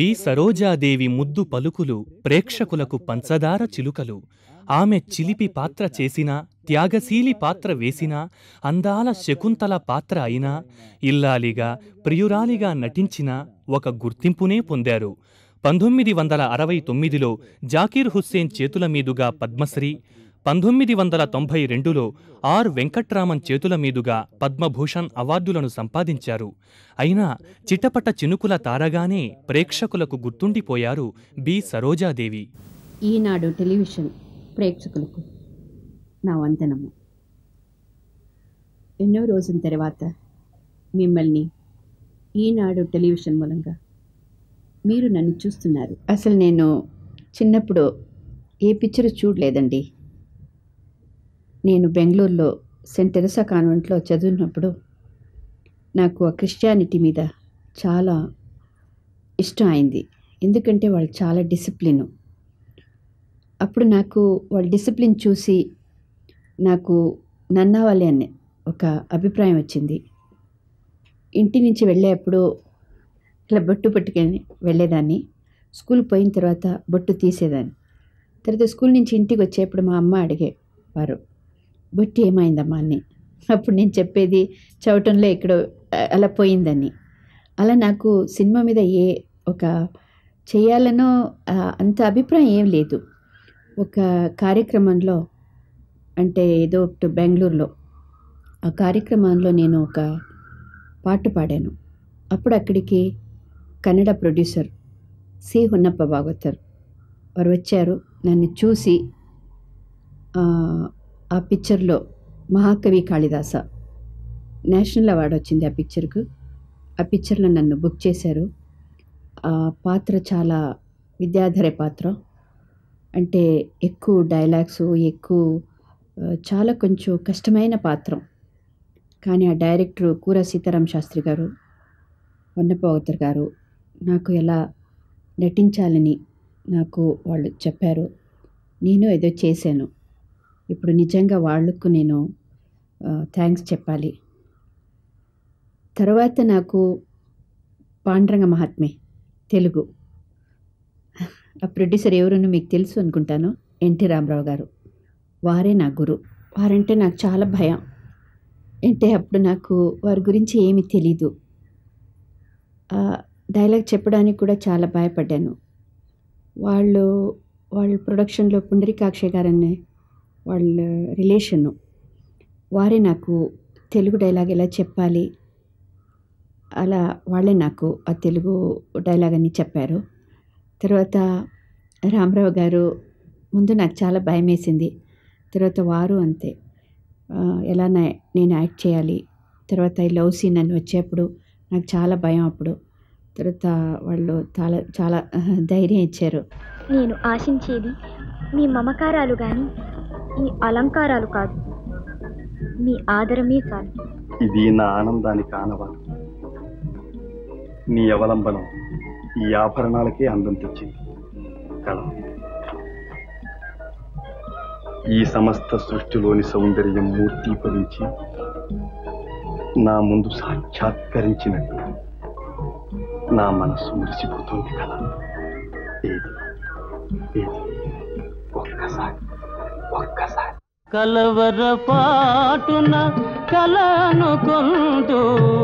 B Sarojadevi ముద్దు పలుకులు ప్రేక్షకులకు పంచదార చిలుకలు ఆమె చిలిపి పాత్ర చేసినా త్యాగశీలి పాత్ర వేసినా అందాల శకుంతల పాత్ర అయినా ఇల్లాలిగా ప్రియురాలిగా నటించిన ఒక గుర్తింపునే పొందారు పంతొమ్మిది వందల అరవై తొమ్మిదిలో జాకీర్ హుస్సేన్ చేతుల మీదుగా పద్మశ్రీ పంతొమ్మిది వందల తొంభై రెండులో ఆర్ వెంకట్రామన్ చేతుల మీదుగా పద్మభూషణ్ అవార్డులను సంపాదించారు అయినా చిట్టపట చినుకుల తారగానే ప్రేక్షకులకు గుర్తుండిపోయారు బి సరోజాదేవి ఈనాడు టెలివిజన్ ప్రేక్షకులకు నా వందనము ఎన్నో రోజుల తర్వాత మిమ్మల్ని ఈనాడు టెలివిజన్ మూలంగా మీరు నన్ను చూస్తున్నారు అసలు నేను చిన్నప్పుడు ఏ పిక్చర్ చూడలేదండి నేను బెంగళూరులో సెంట్ టెరసా కాన్వెంట్లో చదివినప్పుడు నాకు ఆ క్రిస్టియానిటీ మీద చాలా ఇష్టం అయింది ఎందుకంటే వాళ్ళు చాలా డిసిప్లిన్ అప్పుడు నాకు వాళ్ళ డిసిప్లిన్ చూసి నాకు నన్నవాలి అనే ఒక అభిప్రాయం వచ్చింది ఇంటి నుంచి వెళ్ళేప్పుడు ఇట్లా బొట్టు పట్టుకొని వెళ్ళేదాన్ని స్కూల్ పోయిన తర్వాత బొట్టు తీసేదాన్ని తర్వాత స్కూల్ నుంచి ఇంటికి వచ్చేప్పుడు మా అమ్మ అడిగేవారు బొట్టు ఏమైందమ్మా అని అప్పుడు నేను చెప్పేది చవటంలో ఎక్కడో అ- అలా పోయిందని అలా నాకు సినిమా మీద ఏ ఒక చేయాలనో ఆ, అంత అభిప్రాయం ఏం లేదు ఒక కార్యక్రమంలో అంటే ఏదో ఒకటి బెంగళూరులో ఆ కార్యక్రమంలో నేను ఒక పాట పాడాను అప్పుడు అక్కడికి కన్నడ ప్రొడ్యూసర్ సి హొన్నప్ప భాగవతర్ వారు వచ్చారు నన్ను చూసి ఆ, ఆ పిక్చర్లో మహాకవి కాళిదాస నేషనల్ అవార్డు వచ్చింది ఆ పిక్చర్కు ఆ పిక్చర్లో నన్ను బుక్ చేశారు ఆ పాత్ర చాలా విద్యాధరే పాత్ర అంటే ఎక్కువ డైలాగ్స్ ఎక్కువ ఆ, చాలా కొంచెం కష్టమైన పాత్ర కానీ ఆ డైరెక్టర్ కూర సీతారాం శాస్త్రి గారు వన్నపవతర్ గారు నాకు ఎలా నటించాలని నాకు వాళ్ళు చెప్పారు నేను ఏదో చేశాను ఇప్పుడు నిజంగా వాళ్ళకు నేను థ్యాంక్స్ చెప్పాలి తర్వాత నాకు పాండ్రంగ మహాత్మే తెలుగు ఆ ప్రొడ్యూసర్ ఎవరునో మీకు తెలుసు అనుకుంటాను ఎన్టీ రామారావు గారు వారే నా గురు వారంటే నాకు చాలా భయం అంటే అప్పుడు నాకు వారి గురించి ఏమీ తెలీదు ఆ డైలాగ్ చెప్పడానికి కూడా చాలా భయపడ్డాను వాళ్ళు వాళ్ళ ప్రొడక్షన్లో పుండరీకాక్ష గారనే వాళ్ళ రిలేషను వారే నాకు తెలుగు డైలాగ్ ఎలా చెప్పాలి అలా వాళ్ళే నాకు ఆ తెలుగు డైలాగ్ అని చెప్పారు తర్వాత రామారావు గారు ముందు నాకు చాలా భయం వేసింది తర్వాత వారు అంతే ఆ, ఎలా నా- నేను యాక్ట్ చేయాలి తర్వాత ఈ లవ్ సీన్ అని వచ్చేప్పుడు నాకు చాలా భయం అప్పుడు తర్వాత వాళ్ళు చాలా చాలా ధైర్యం ఇచ్చారు నేను ఆశించేది మీ మమకారాలు గాని ఈ అలంకారాలు కాదు మీ ఆదరమే చాలు ఇది నా ఆనందానికి ఆనవాలు నీ అవలంబనం ఈ ఆభరణాలకే అందం తెచ్చింది కళ ఈ సమస్త సృష్టిలోని సౌందర్యం మూర్తీభవించి నా ముందు సాక్షాత్కరించినట్టు నా మనస్సు మురిసిపోతుంది కదా ఏది ఏది ఒక్కసారి ఒక్కసారి కలవరపాటున కలనుకొందు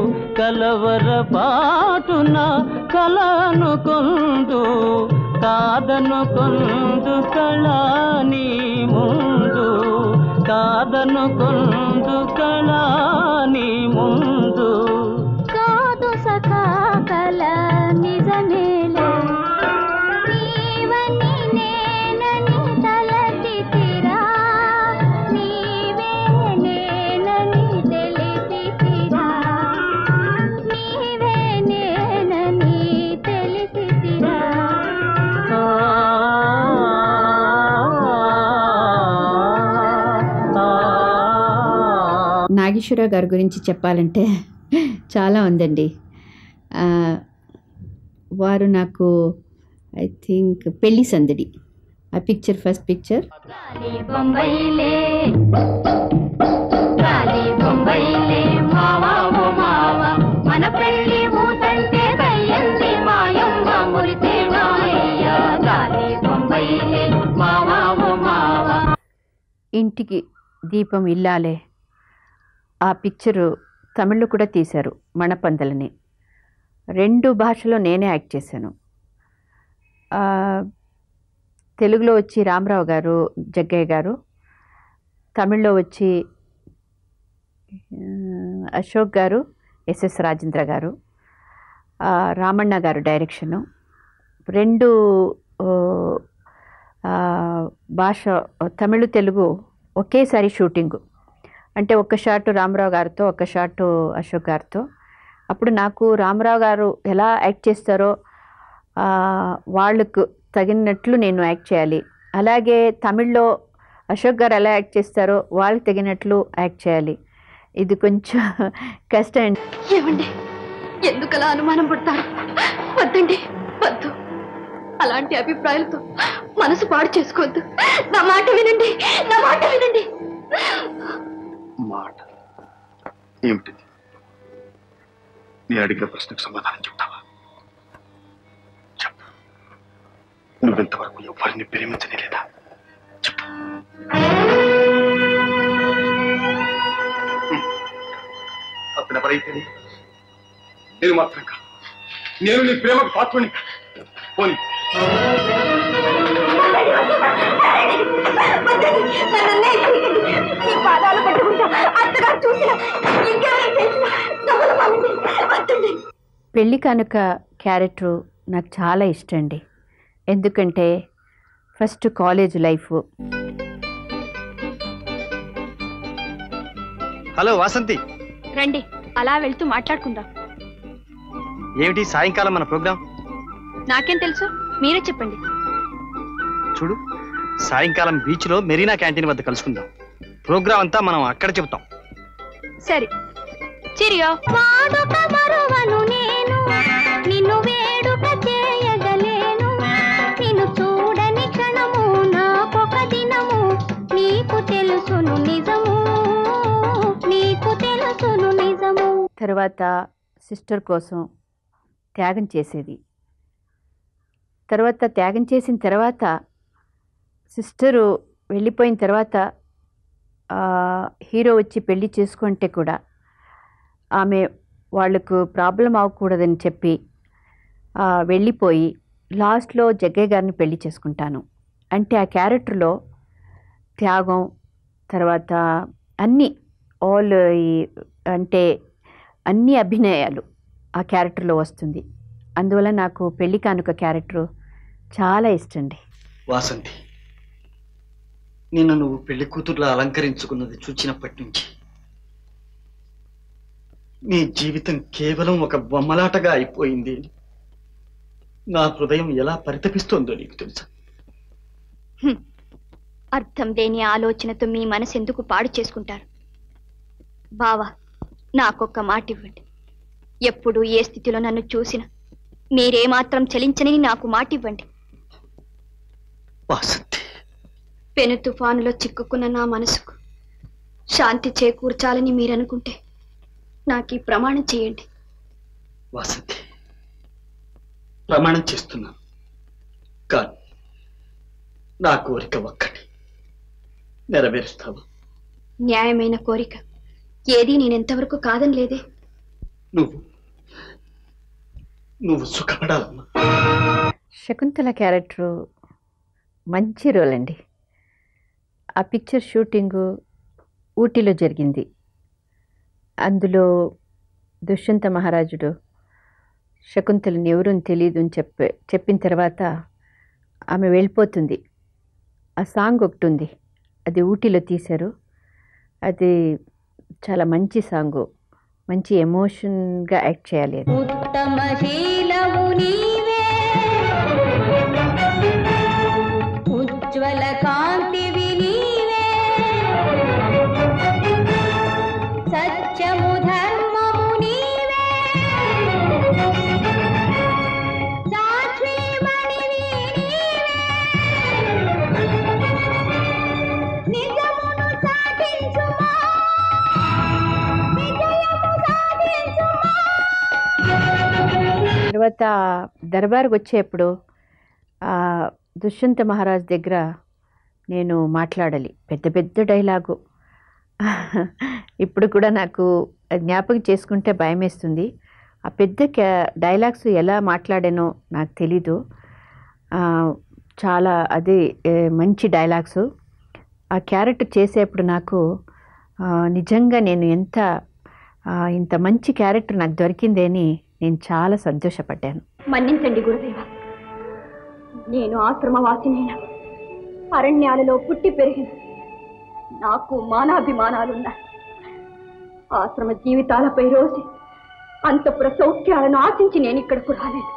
కలవరపాటున కలనుకొందు కాదనుకొందు కళాని ముందు కాదనుకొందు కళాని ముందు కాదు సఖా కల నిజమేలే నీవని నేనని తలచితిరా నీవే నేనని తెలిసితిరా నీవే నేనని తెలిసితిరా నాగేశ్వరరావు గారి గురించి చెప్పాలంటే చాలా ఉందండి ఆ, వారు నాకు ఐ థింక్ పెళ్లి సందడి ఆ పిక్చర్ ఫస్ట్ పిక్చర్ బొంబైలే గాలి బొంబైలే మావా ఓ మావా మన పెళ్లి ఊసంటే దయ్యంది మాయమ్మ మురిసే ఇంటికి దీపం ఇల్లాలే ఆ పిక్చరు తమిళ్లో కూడా తీశారు మణపందలని రెండు భాషలో నేనే యాక్ట్ చేశాను ఆ, తెలుగులో వచ్చి రామరావు గారు జగ్గయ్య గారు తమిళ్లో వచ్చి ఆ, అశోక్ గారు ఎస్ఎస్ రాజేంద్ర గారు ఆ, రామಣ್ణ గారు డైరెక్షను రెండు ఓ, ఆ, భాష తమిళ తెలుగు ఒకేసారి షూటింగు అంటే ఒక్క షాట్ రామారావు గారితో ఒక్క షాట్ అశోక్ గారితో అప్పుడు నాకు రామారావు గారు ఎలా యాక్ట్ చేస్తారో ఆ, వాళ్ళకు తగినట్లు నేను యాక్ట్ చేయాలి అలాగే తమిళ్లో అశోక్ గారు ఎలా యాక్ట్ చేస్తారో వాళ్ళకి తగినట్లు యాక్ట్ చేయాలి ఇది కొంచెం కష్టం ఏమండి ఎందుకలా అనుమానం పడతారు వద్దండి వద్దు అలాంటి అభిప్రాయాలతో మనసు పాడు చేసుకోవద్దు నా మాట వినండి నా మాట వినండి మాట ఏమిటిది నేను అడిగిన ప్రశ్నకు సమాధానం చెప్తావా చెప్పు నువ్వెంతవరకు ఎవరిని ప్రేమించనే లేదా చెప్పు అతను ఎవరైతే నేను మాత్రం కాదు నేను నీ ప్రేమకు పాత్రని కాదు. పోనీ ఈ పాదాలు పట్టుకుంటా అత్తగారు చూసిన ఇంకెవరైనా చేసినా నవ్వులు మానండి. వద్దండి పెళ్లి కానుక క్యారెక్టరు నాకు చాలా ఇష్టం అండి ఎందుకంటే first college life hello Vasanthi రండి అలా వెళ్తూ మాట్లాడుకుందాం ఏమిటి సాయంకాలం మన ప్రోగ్రాం నాకేం తెలుసు మీరే చెప్పండి చూడు సాయంకాలం బీచ్ లో మెరీనా క్యాంటీన్ వద్ద కలుసుకుందాం ప్రోగ్రాం అంతా మనం అక్కడ చెబుతాం సరే చిరియో వాడుక మరువను నేను నిన్ను వేడుక చేయగలేను నిన్ను చూడని క్షణము నాకొక దినము నీకు తెలుసును నిజము నీకు తెలుసును నిజము తర్వాత సిస్టర్ కోసం త్యాగం చేసేది తర్వాత త్యాగం చేసిన తర్వాత సిస్టరు వెళ్ళిపోయిన తర్వాత ఆ, హీరో వచ్చి పెళ్లి చేసుకుంటే కూడా ఆమె వాళ్ళకు ప్రాబ్లం అవ్వకూడదని చెప్పి ఆ, వెళ్ళిపోయి లాస్ట్లో జగ్గయ్య గారిని పెళ్లి చేసుకుంటాను అంటే ఆ క్యారెక్టర్లో త్యాగం తర్వాత అన్నీ ఆల్ ఈ అంటే అన్ని అభినయాలు ఆ క్యారెక్టర్లో వస్తుంది అందువల్ల నాకు పెళ్లి కానుక క్యారెక్టరు చాలా ఇష్టం అండి వాసంతి నిన్ను నువ్వు పెళ్లి కూతుర్లా అలంకరించుకున్నది చూచినప్పటి నుంచి నీ జీవితం కేవలం ఒక బొమ్మలాటగా అయిపోయింది అని నా హృదయం ఎలా పరితపిస్తోందో నీకు తెలుసా అర్థం లేని ఆలోచనతో మీ మనసు ఎందుకు పాడు చేసుకుంటారు బావా నాకొక్క మాట ఇవ్వండి ఎప్పుడు ఏ స్థితిలో నన్ను చూసినా మీరేమాత్రం చలించనని నాకు మాట ఇవ్వండి వాసంతి పెను తుఫానులో చిక్కుకున్న నా మనసుకు శాంతి చేకూర్చాలని మీరనుకుంటే నాకు ఈ ప్రమాణం చేయండి వాసంతి ప్రమాణం చేస్తున్నాను కానీ నా కోరిక ఒక్కటి నెరవేరుస్తావా న్యాయమైన కోరిక ఏదీ నేనెంతవరకు కాదని లేదే నువ్వు నువ్వు సుఖపడాలమ్మా శకుంతల క్యారెక్టరు మంచి రోల్ అండి ఆ పిక్చర్ షూటింగు ఊటీలో జరిగింది అందులో దుష్యంత మహారాజుడు శకుంతలని ఎవరని తెలియదు అని చెప్పి చెప్పిన తర్వాత ఆమె వెళ్ళిపోతుంది ఆ సాంగ్ ఒకటి ఉంది అది ఊటీలో తీశారు అది చాలా మంచి సాంగు మంచి ఎమోషన్గా యాక్ట్ చేయాలి అది ఉత్తమ శీలము నీవే ఉజ్వల కాంతివి నీవే సత్యము ధర్మము నీవే సాక్షిమణివి నీవే నిజమును సాధించుమా విజయము సాధించుమా తర్వాత దర్బార్కి వచ్చేప్పుడు ఆ దుష్యంత మహారాజ్ దగ్గర నేను మాట్లాడాలి పెద్ద పెద్ద డైలాగు ఇప్పుడు కూడా నాకు జ్ఞాపకం చేసుకుంటే భయం వేస్తుంది ఆ పెద్ద క్యా డైలాగ్స్ ఎలా మాట్లాడానో నాకు తెలీదు ఆ, చాలా అదే ఏ, మంచి డైలాగ్స్ ఆ క్యారెక్టర్ చేసేప్పుడు నాకు ఆ, నిజంగా నేను ఎంత ఆ, ఇంత మంచి క్యారెక్టర్ నాకు దొరికింది అని నేను చాలా సంతోషపడ్డాను మన్నించండి గురుదేవ నేను ఆశ్రమవాసినైన అరణ్యాలలో పుట్టి పెరిగిన నాకు మానాభిమానాలున్నాయి ఆశ్రమ జీవితాలపై రోజు అంతపుర సౌఖ్యాలను ఆశించి నేను ఇక్కడకు రాలేదు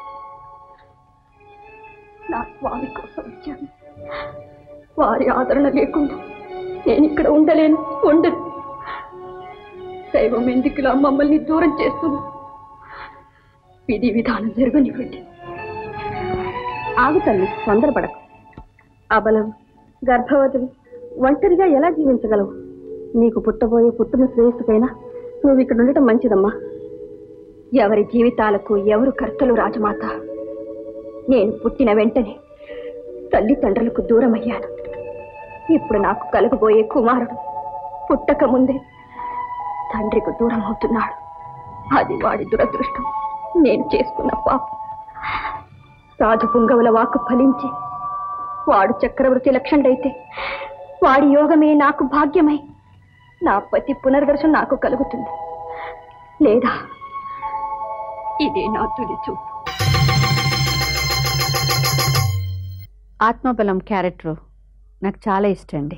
నా స్వామి కోసం వచ్చాను వారి ఆదరణ లేకుండా నేను ఇక్కడ ఉండలేను ఉండను దైవం ఎందుకులా మమ్మల్ని దూరం చేస్తుంది విధి విధానం జరగనివ్వండి ఆగు తల్లి తొందరపడకు అబలం గర్భవతివి ఒంటరిగా ఎలా జీవించగలవు నీకు పుట్టబోయే పుట్టిన శ్రేయస్సుకైనా నువ్వు ఇక్కడ ఉండటం మంచిదమ్మా ఎవరి జీవితాలకు ఎవరు కర్తలు రాజమాత నేను పుట్టిన వెంటనే తల్లిదండ్రులకు దూరమయ్యాను ఇప్పుడు నాకు కలగబోయే కుమారుడు పుట్టక ముందే తండ్రికి దూరం అవుతున్నాడు అది వాడి దురదృష్టం నేను చేసుకున్న పాపం సాధు పుంగవుల వాకు ఫలించి వాడు చక్రవర్తి లక్షణుడైతే వాడి యోగమే నాకు భాగ్యమై నా పతి పునర్దర్శనం నాకు కలుగుతుంది లేదా ఇదే నా తుది చూపు ఆత్మబలం క్యారెక్టరు నాకు చాలా ఇష్టం అండి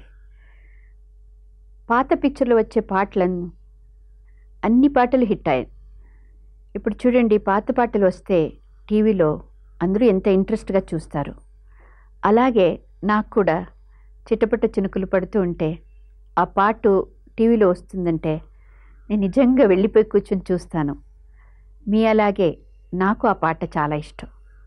పాత పిక్చర్లో వచ్చే పాటలను అన్ని పాటలు హిట్ అయ్యాయి ఇప్పుడు చూడండి పాత పాటలు వస్తే టీవీలో అందరూ ఎంత ఇంట్రెస్ట్గా చూస్తారు అలాగే నాకు కూడా చిటపట చినుకులు పడుతూ ఉంటే ఆ పాటు టీవీలో వస్తుందంటే నేను నిజంగా వెళ్ళిపోయి కూర్చొని చూస్తాను మీ అలాగే నాకు ఆ పాట చాలా ఇష్టం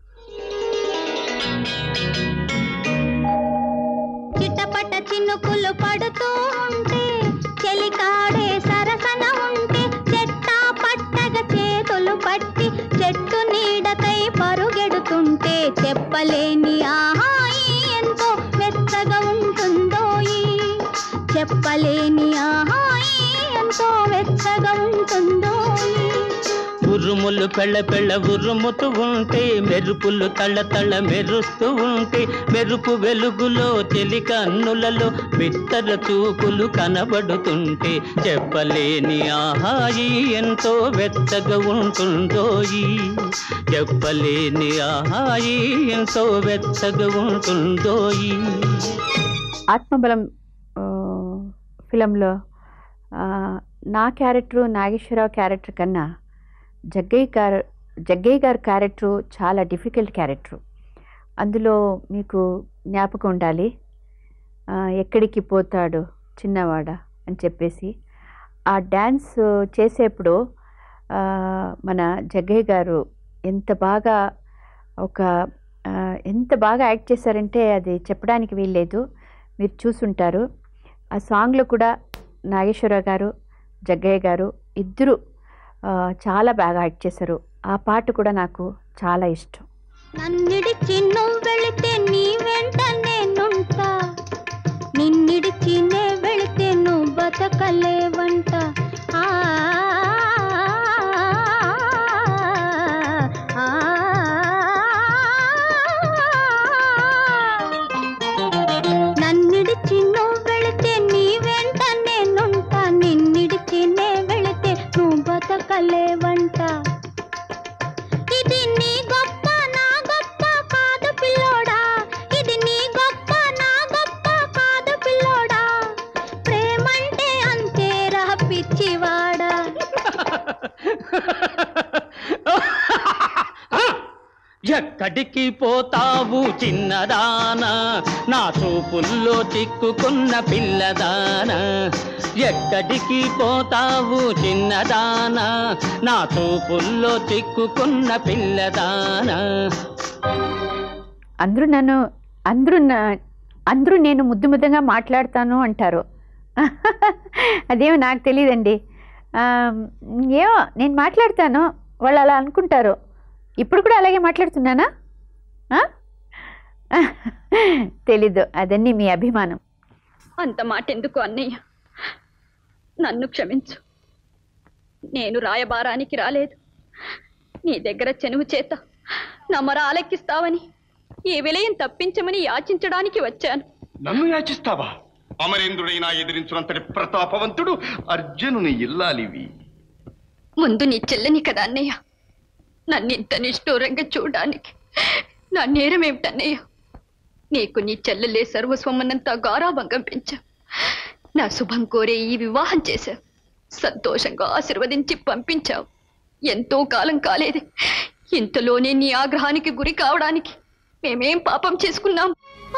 చిటపట చినుకులు పడుతూ ఉంటే చెలికాడే సరసన ఉంటే చెట్టా పట్టగ చేతులు పట్టి చెట్టు నీడకై పరుగెడుతుంటే చెప్పలేని ఆహాయి ఎంతో మెత్తగా ఉంటుందోయి చెప్పలేని ఆహాయి ఎంతో మెత్తగా ఉంటుందోయి ఉరుములు పెళ్ళ పెళ్ళ ఉరుముతూ ఉంటే మెరుపులు తళ్ళ తళ్ళ మెరుస్తూ ఉంటే మెరుపు వెలుగులో చెలి కన్నులలో బిత్తర చూపులు కనబడుతుంటే చెప్పలేని ఆహాయి ఎంతో వెచ్చగా ఉంటుందోయి చెప్పలేని ఆహాయి ఎంతో వెచ్చగా ఉంటుందోయి ఆత్మబలం ఆ, ఫిలంలో ఆ, నా క్యారెక్టరు నాగేశ్వరరావు క్యారెక్టర్ కన్నా జగ్గయ్య గారు జగ్గయ్య గారి క్యారెక్టరు చాలా డిఫికల్ట్ క్యారెక్టరు అందులో మీకు జ్ఞాపకం ఉండాలి ఆ, ఎక్కడికి పోతాడు చిన్నవాడ అని చెప్పేసి ఆ డ్యాన్స్ చేసేప్పుడు ఆ, మన జగ్గయ్య గారు ఎంత బాగా ఒక ఆ, ఎంత బాగా యాక్ట్ చేశారంటే అది చెప్పడానికి వీల్లేదు మీరు చూసుంటారు ఆ సాంగ్లో కూడా నాగేశ్వరరావు గారు జగ్గయ్య గారు ఇద్దరు ఆ, చాలా బాగా యాక్ట్ చేశారు ఆ పాట కూడా నాకు చాలా ఇష్టం నన్నిడిచి నువ్వు వెళితే నీ వెంట నేనుంటా నిన్నిడిచి నే వెళితే నువ్వు బతకలేవంట ఆ, ఆ, నన్నిడిచి నువ్వు వెళితే నీ వెంట నేనుంటా నిన్నిడిచి నే వెళితే నువ్వు బతకలేవంట ఇది నీ గొప్ప నా గొప్ప కాదు పిల్లోడా ఇది నీ గొప్ప నా గొప్ప కాదు పిల్లోడా ప్రేమంటే అంతేరా పిచ్చివాడా ఎక్కడికి పోతావు చిన్నదానా నా చూపుల్లో చిక్కుకున్న పిల్లదానా ఎక్కడికి పోతావు చిన్నదానా నా చూపుల్లో చిక్కుకున్న పిల్లదానా అందరూ నన్ను అందరూ నా అందరూ నేను ముద్దు ముద్దుగా మాట్లాడతాను అంటారు అదేమో నాకు తెలియదండి ఏమో నేను మాట్లాడతాను వాళ్ళు అలా అనుకుంటారు ఇప్పుడు కూడా అలాగే మాట్లాడుతున్నానా ఆ? తెలీదు అదన్నీ మీ అభిమానం అంత మాట ఎందుకు అన్నయ్య నన్ను క్షమించు నేను రాయబారానికి రాలేదు నీ దగ్గర చెనువు చేత నా మర ఆలెక్కిస్తావని ఈ విలయం తప్పించమని యాచించడానికి వచ్చాను నన్ను యాచిస్తావా అమరేంద్రుడైనా ఎదిరించినంతటి ప్రతాపవంతుడు అర్జునుని ఇల్లాలివి ముందు నీ చెల్లని కదా అన్నయ్య నన్ను ఇంత నిష్ఠూరంగా చూడడానికి నా నేరం ఏమిటన్నయ్య నీకు నీ చెల్లెలే సర్వస్వమన్నంత గారాభంగం పెంచా నా శుభం కోరే ఈ వివాహం చేశావు సంతోషంగా ఆశీర్వదించి పంపించావు ఎంతో కాలం కాలేదు ఇంతలోనే నీ ఆగ్రహానికి గురి కావడానికి మేమేం పాపం చేసుకున్నాం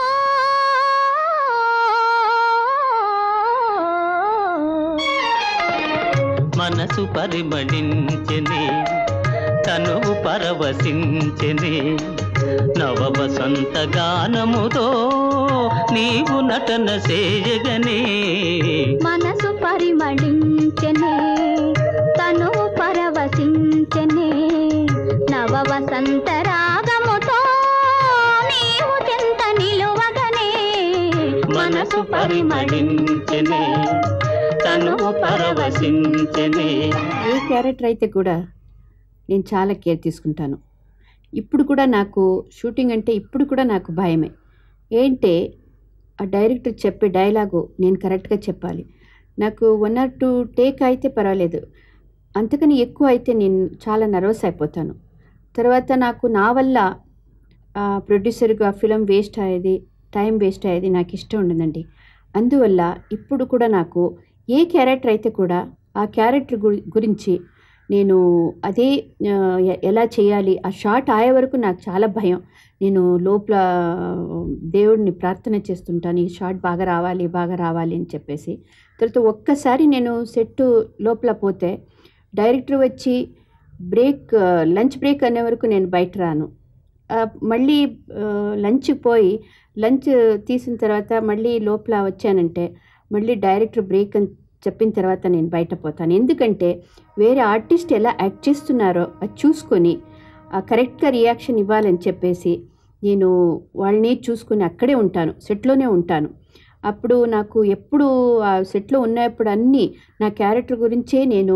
మనసు పరిమళించెనే తనువు పరవశించెనే నవ వసంత గానముతో నీవు నటన చేయగనే మనసు పరిమళించనే తను పరవశించనే నవ వసంత రాగముతో నీవు చెంత నిలువగనే మనసు పరిమళించెనే తనువు పరవశించెనే ఏ క్యారెక్టర్ అయితే కూడా నేను చాలా కేర్ తీసుకుంటాను ఇప్పుడు కూడా నాకు షూటింగ్ అంటే ఇప్పుడు కూడా నాకు భయమే ఏంటే ఆ డైరెక్టర్ చెప్పే డైలాగు నేను కరెక్ట్గా చెప్పాలి నాకు వన్ ఆర్ టూ టేక్ అయితే పర్వాలేదు అంతకని ఎక్కువ అయితే నేను చాలా నర్వస్ అయిపోతాను తర్వాత నాకు నా వల్ల ఆ ప్రొడ్యూసర్కి ఆ ఫిలం వేస్ట్ అయ్యేది టైం వేస్ట్ అయ్యేది నాకు ఇష్టం ఉండదండి అందువల్ల ఇప్పుడు కూడా నాకు ఏ క్యారెక్టర్ అయితే కూడా ఆ క్యారెక్టర్ గురి గురించి నేను అదే ఆ, ఎ- ఎలా చేయాలి ఆ షార్ట్ అయ్యే వరకు నాకు చాలా భయం నేను లోపల దేవుడిని ప్రార్థన చేస్తుంటాను ఈ షార్ట్ బాగా రావాలి బాగా రావాలి అని చెప్పేసి తర్వాత ఒక్కసారి నేను సెట్ లోపల పోతే డైరెక్టర్ వచ్చి బ్రేక్ లంచ్ బ్రేక్ అనే వరకు నేను బయట రాను ఆ, మళ్ళీ లంచ్ పోయి లంచ్ తీసిన తర్వాత మళ్ళీ లోపల వచ్చానంటే మళ్ళీ డైరెక్టర్ బ్రేక్ అని చెప్పిన తర్వాత నేను బయట పోతాను ఎందుకంటే వేరే ఆర్టిస్ట్ ఎలా యాక్ట్ చేస్తున్నారో అది చూసుకొని ఆ కరెక్ట్గా రియాక్షన్ ఇవ్వాలని చెప్పేసి నేను వాళ్ళని చూసుకొని అక్కడే ఉంటాను సెట్లోనే ఉంటాను అప్పుడు నాకు ఎప్పుడు ఆ సెట్లో ఉన్నప్పుడు అన్నీ నా క్యారెక్టర్ గురించే నేను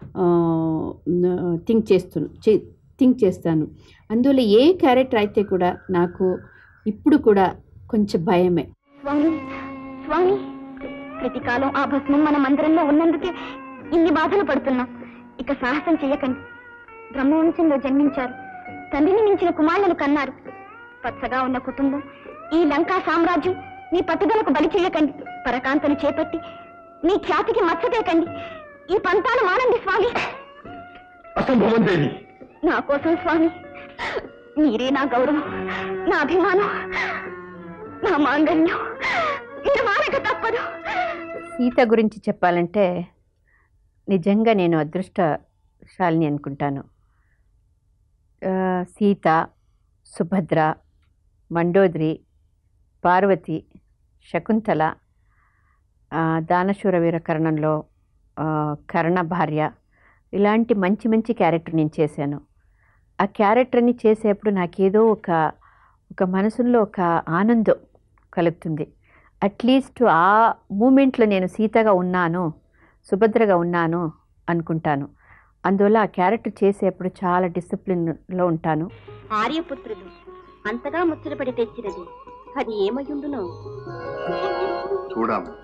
థింక్ చేస్తున్నా థింక్ చేస్తాను అందువల్ల ఏ క్యారెక్టర్ అయితే కూడా నాకు ఇప్పుడు కూడా కొంచెం భయమే స్వామి స్వామి ప్రతికాలం ఆ భస్మం మన మందిరంలో ఉన్నందుకే ఇన్ని బాధలు పడుతున్నాం ఇక సాహసం చెయ్యకండి బ్రహ్మవంశంలో జన్మించారు తండ్రిని మించిన కుమారులను కన్నారు పచ్చగా ఉన్న కుటుంబం ఈ లంకా సామ్రాజ్యం మీ పట్టుదలకు బలి చెయ్యకండి పరకాంతలు చేపట్టి మీ ఖ్యాతికి మచ్చతేకండి ఈ పంతాలు మానండి స్వామి అసంభవం దేవి నా కోసం స్వామి మీరే నా గౌరవం నా అభిమానం నా మాంగళ్యం మీరు మానక తప్పదు సీత గురించి చెప్పాలంటే నిజంగా నేను అదృష్టశాలిని అనుకుంటాను ఆ, సీత సుభద్ర మండోదరి పార్వతి శకుంతల ఆ, దానశూర వీరకరణంలో ఆ, కర్ణ భార్య ఇలాంటి మంచి మంచి క్యారెక్టర్ నేను చేశాను ఆ క్యారెక్టర్ని చేసేప్పుడు నాకేదో ఒక ఒక మనసులో ఒక ఆనందం కలుగుతుంది అట్లీస్ట్ ఆ మూమెంట్లో నేను సీతగా ఉన్నాను సుభద్రగా ఉన్నాను అనుకుంటాను అందువల్ల ఆ క్యారెక్టర్ చేసేప్పుడు చాలా డిసిప్లిన్లో ఉంటాను ఆర్యపుత్రుడు అంతగా ముచ్చటపడి తెచ్చినది అది ఏమయ్యుండునో చూడాము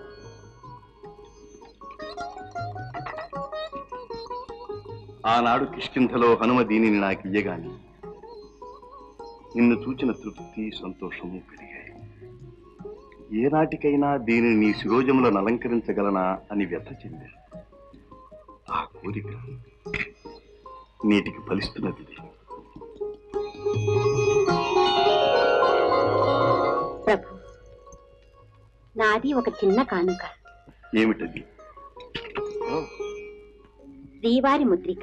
ఆనాడు కిష్కింధలో హనుమ దీనిని నాకు ఇయ్యగాని నిన్ను చూచిన తృప్తి సంతోషము కలిగాయి ఏనాటికైనా దీనిని నీ శిరోజములను అలంకరించగలనా అని వ్యథ చెందాను ఆ కోరిక నేటికి ఫలిస్తున్నది ప్రభు నాది ఒక చిన్న కానుక ఏమిటది శ్రీవారి ముద్రిక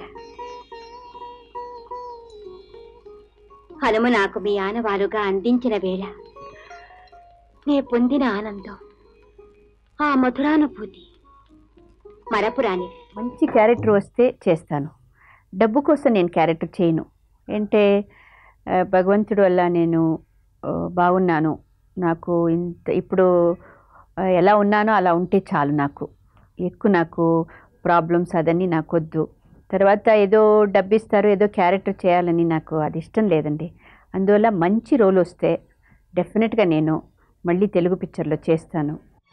హనుమ నాకు మీ ఆనవాలుగా అందించిన వేళ నే పొందిన ఆనందం ఆ మధురానుభూతి మరపురాని మంచి క్యారెక్టర్ వస్తే చేస్తాను డబ్బు కోసం నేను క్యారెక్టర్ చేయను అంటే ఆ, భగవంతుడు వల్ల నేను ఆ, బాగున్నాను నాకు ఇంత ఇప్పుడు ఆ, ఎలా ఉన్నానో అలా ఉంటే చాలు నాకు ఎక్కువ నాకు ప్రాబ్లమ్స్ అదన్నీ నాకు వద్దు తర్వాత ఏదో డబ్బిస్తారు ఏదో క్యారెక్టర్ చేయాలని నాకు అది ఇష్టం లేదండి అందువల్ల మంచి రోల్ వస్తే డెఫినెట్గా నేను మళ్ళీ తెలుగు పిక్చర్లో చేస్తాను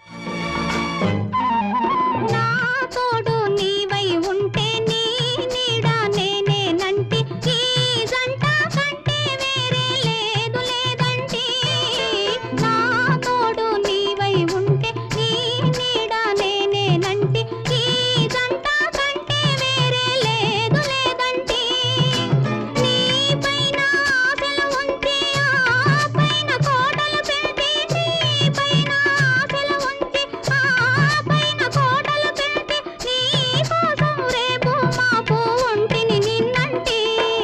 నా తోడు నీవై ఉంటే నీ నీడ నేనేనంటి ఈ జంట కంటే వేరే లేదు లేదంటి నా తోడు నీవై ఉంటే నీ నీడ నేనేనంటి ఈ జంట కంటే వేరే లేదు లేదంటి నీ పైన ఆశలు ఉంచి ఆ పైన కోటలు పెట్టి నీ పైన ఆశలు ఉంచి ఆ పైన కోటలు పెట్టి నీ కోసం రేపు మాపు ఒంటిని నిన్నంటి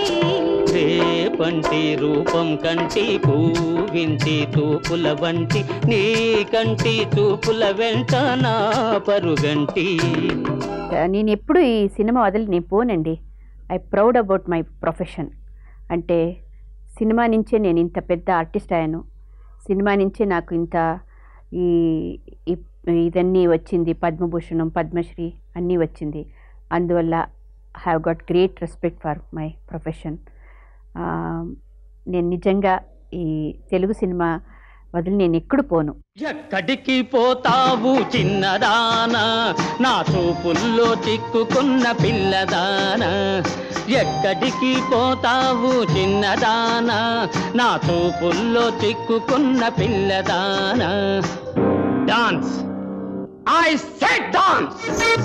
రేపంటి రూపం కంటి పూవించి తూపుల వంటి నీ కంటి చూపుల వెంట నా పరుగంటి నేను ఎప్పుడు ఈ సినిమా వదిలి నేను పోనండి I proud about my profession అంటే సినిమా నుంచే నేను ఇంత పెద్ద ఆర్టిస్ట్ అయ్యాను సినిమా నుంచే నాకు ఇంత ఈ ఈ- ఇదన్నీ వచ్చింది పద్మభూషణం పద్మశ్రీ అన్నీ వచ్చింది అందువల్ల have got great respect for my profession నేను నిజంగా ఈ తెలుగు సినిమా వదిలి నేను ఎప్పుడు పోను ఎక్కడికి పోతావు చిన్నదానా నా చూపుల్లో చిక్కుకున్న పిల్లదానా ఎక్కడికి పోతావు చిన్నదానా నా చూపుల్లో చిక్కుకున్న పిల్లదానా డాన్స్ ఐ సెట్ డాన్స్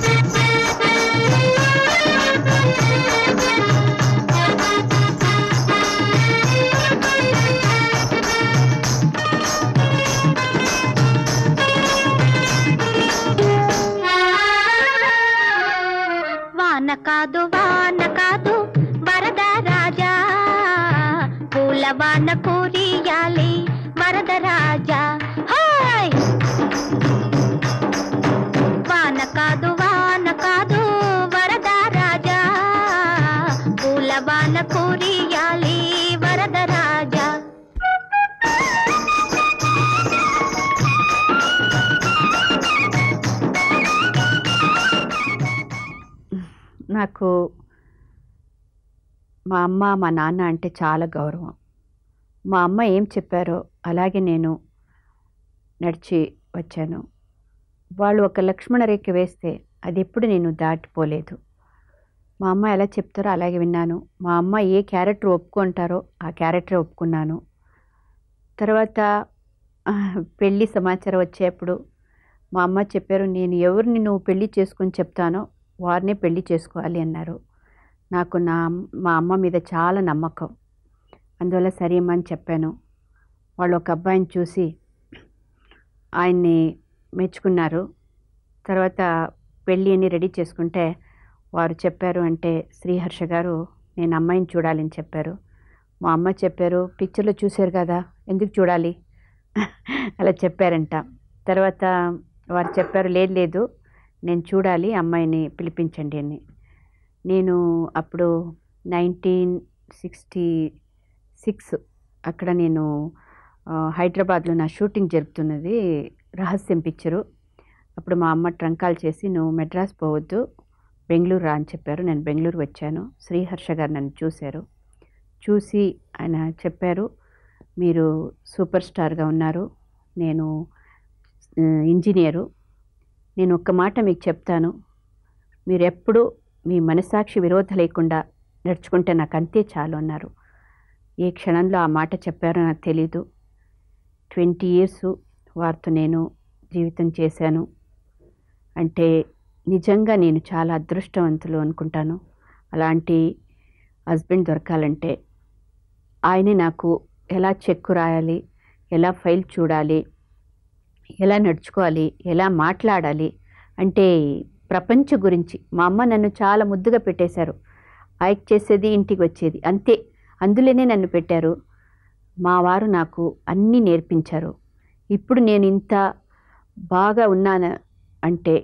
వాన కాదు వాన కాదు వరద రాజా పూల వాన కురియాలి వరద రాజా హాయ్ వాన కాదు వాన కాదు వరద రాజా పూల వాన కురియాలి వరద రాజా నాకు మా అమ్మ మా నాన్న అంటే చాలా గౌరవం మా అమ్మ ఏం చెప్పారో అలాగే నేను నడిచి వచ్చాను వాళ్ళు ఒక లక్ష్మణ రేఖ వేస్తే అది ఎప్పుడు నేను దాటిపోలేదు మా అమ్మ ఎలా చెప్తారో అలాగే విన్నాను మా అమ్మ ఏ క్యారెక్టర్ ఒప్పుకుంటారో ఆ క్యారెక్టర్ ఒప్పుకున్నాను తర్వాత ఆ, పెళ్లి సమాచారం వచ్చేప్పుడు మా అమ్మ చెప్పారు నేను ఎవరిని నువ్వు పెళ్లి చేసుకొని చెప్తానో వారినే పెళ్లి చేసుకోవాలి అన్నారు నాకు నా మా అమ్మ మీద చాలా నమ్మకం అందువల్ల సరే అమ్మా అని చెప్పాను వాళ్ళు ఒక అబ్బాయిని చూసి ఆయన్ని మెచ్చుకున్నారు తర్వాత పెళ్ళి అని రెడీ చేసుకుంటే వారు చెప్పారు అంటే శ్రీహర్ష గారు నేను అమ్మాయిని చూడాలని చెప్పారు మా అమ్మ చెప్పారు పిక్చర్లో చూశారు కదా ఎందుకు చూడాలి అలా చెప్పారంట తర్వాత వారు చెప్పారు లేదు లేదు నేను చూడాలి అమ్మాయిని పిలిపించండి అని నేను అప్పుడు నైన్టీన్ సిక్స్టీ సిక్స్ అక్కడ నేను ఆ, హైదరాబాద్లో నా షూటింగ్ జరుపుతున్నది రహస్యం పిక్చరు అప్పుడు మా అమ్మ ట్రంకాలు చేసి నువ్వు మెడ్రాస్ పోవద్దు బెంగళూరు రా అని చెప్పారు నేను బెంగళూరు వచ్చాను శ్రీహర్ష గారు నన్ను చూశారు చూసి ఆయన చెప్పారు మీరు సూపర్ స్టార్గా ఉన్నారు నేను ఆ, ఇంజనీరు నేను ఒక్క మాట మీకు చెప్తాను మీరు ఎప్పుడూ మీ మనసాక్షి విరోధ లేకుండా నడుచుకుంటే నాకు అంతే చాలు అన్నారు ఏ క్షణంలో ఆ మాట చెప్పారో నాకు తెలీదు ట్వంటీ ఇయర్స్ వారితో నేను జీవితం చేశాను అంటే నిజంగా నేను చాలా అదృష్టవంతులు అనుకుంటాను అలాంటి హస్బెండ్ దొరకాలంటే ఆయనే నాకు ఎలా చెక్కు రాయాలి ఎలా ఫైల్ చూడాలి ఎలా నడుచుకోవాలి ఎలా మాట్లాడాలి అంటే ప్రపంచ గురించి మా అమ్మ నన్ను చాలా ముద్దుగా పెట్టేశారు ఆయక్ చేసేది ఇంటికి వచ్చేది అంతే అందులోనే నన్ను పెట్టారు మా వారు నాకు అన్నీ నేర్పించారు ఇప్పుడు నేను ఇంత బాగా ఉన్నాను అంటే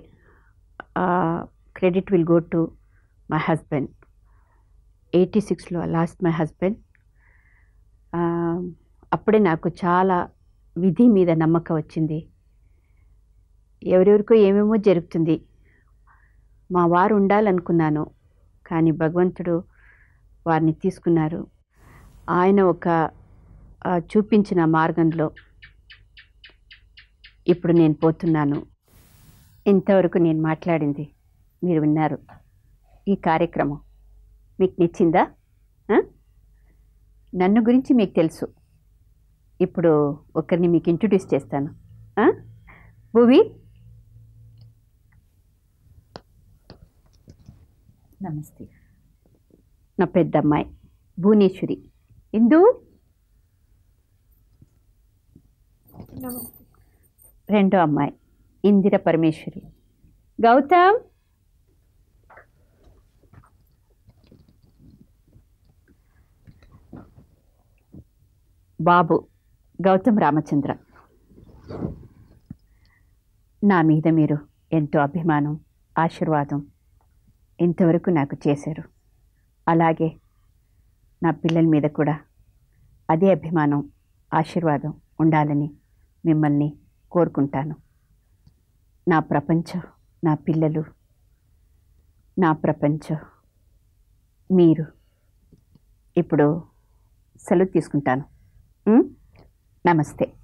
credit will go to my husband eighty సిక్స్లో లాస్ట్ మై హస్బెండ్ అప్పుడే నాకు చాలా విధి మీద నమ్మకం వచ్చింది ఎవరెవరికో ఏమేమో జరుగుతుంది మా వారు ఉండాలనుకున్నాను కానీ భగవంతుడు వారిని తీసుకున్నారు ఆయన ఒక ఆ, చూపించిన మార్గంలో ఇప్పుడు నేను పోతున్నాను ఇంతవరకు నేను మాట్లాడింది మీరు విన్నారు ఈ కార్యక్రమం మీకు నచ్చిందా ఆ? నన్ను గురించి మీకు తెలుసు ఇప్పుడు ఒకరిని మీకు ఇంట్రొడ్యూస్ చేస్తాను ఆ? భువి నమస్తే నా పెద్ద అమ్మాయి భువనేశ్వరి ఇందు రెండో అమ్మాయి ఇందిర పరమేశ్వరి గౌతమ్ బాబు గౌతమ్ రామచంద్ర నా మీద మీరు ఎంతో అభిమానం ఆశీర్వాదం ఇంతవరకు నాకు చేశారు అలాగే నా పిల్లల మీద కూడా అదే అభిమానం ఆశీర్వాదం ఉండాలని మిమ్మల్ని కోరుకుంటాను నా ప్రపంచం నా పిల్లలు నా ప్రపంచం మీరు ఇప్పుడు సెలవు తీసుకుంటాను ఉం? నమస్తే